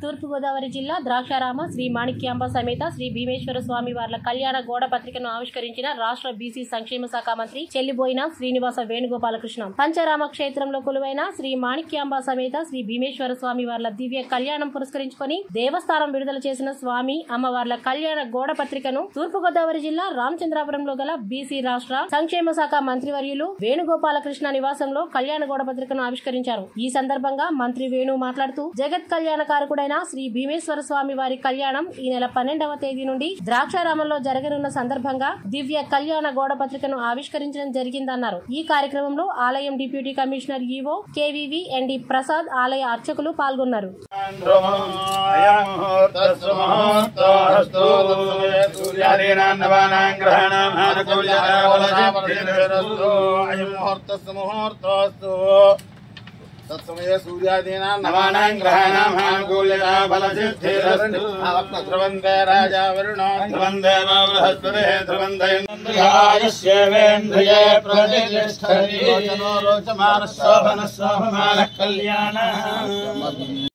తూర్పుగోదావరి జిల్లా ద్రాక్షారామ శ్రీ మాణిక్యాంబ సమేత శ్రీ భీమేశ్వర స్వామి వార్ల కళ్యాణ గోడ పత్రికను ఆవిష్కరించిన రాష్ట్ర బీసీ సంక్షేమ శాఖ మంత్రి చెల్లిబోయిన శ్రీనివాస వేణుగోపాలకృష్ణం పంచరామ క్షేత్రంలో కొలువైన శ్రీ మాణిక్యాంబ సమేత శ్రీ భీమేశ్వర స్వామి వార్ల దివ్య కళ్యాణం పురస్కరించుకొని దేవస్థానం విడుదల చేసిన స్వామి అమ్మవార్ల కళ్యాణ గోడ పత్రికను తూర్పుగోదావరి జిల్లా రామచంద్రాపురంలో గల బీసీ రాష్ట్ర సంక్షేమ శాఖ మంత్రివర్యులు వేణుగోపాలకృష్ణ నివాసంలో కళ్యాణ గోడ పత్రికను ఆవిష్కరించారు ఈ సందర్భంగా మంత్రి వేణు మాట్లాడుతూ జగత్ కళ్యాణకారకుడైన శ్రీ భీమేశ్వర స్వామి వారి కళ్యాణం ఈ నెల పన్నెండవ తేదీ నుండి ద్రాక్షారామంలో జరగనున్న సందర్భంగా దివ్య కళ్యాణ గోడ పత్రికను ఆవిష్కరించడం జరిగిందన్నారు ఈ కార్యక్రమంలో ఆలయం deputy commissioner EO K V V N D Prasad ఆలయ అర్చకులు పాల్గొన్నారు తత్సమయ సూర్యాదీనాం నవానాం గ్రహాణాం ఆనుకూల్యతా ఫలసిద్ధిరస్తు ధ్రువందే రాజా వరుణో ధ్రువందే బృహస్పతి ధ్రువందేంద్రియాయస్యేంద్రియే ప్రతిష్టతి రోచమాన శోభన శోభమాన కళ్యాణ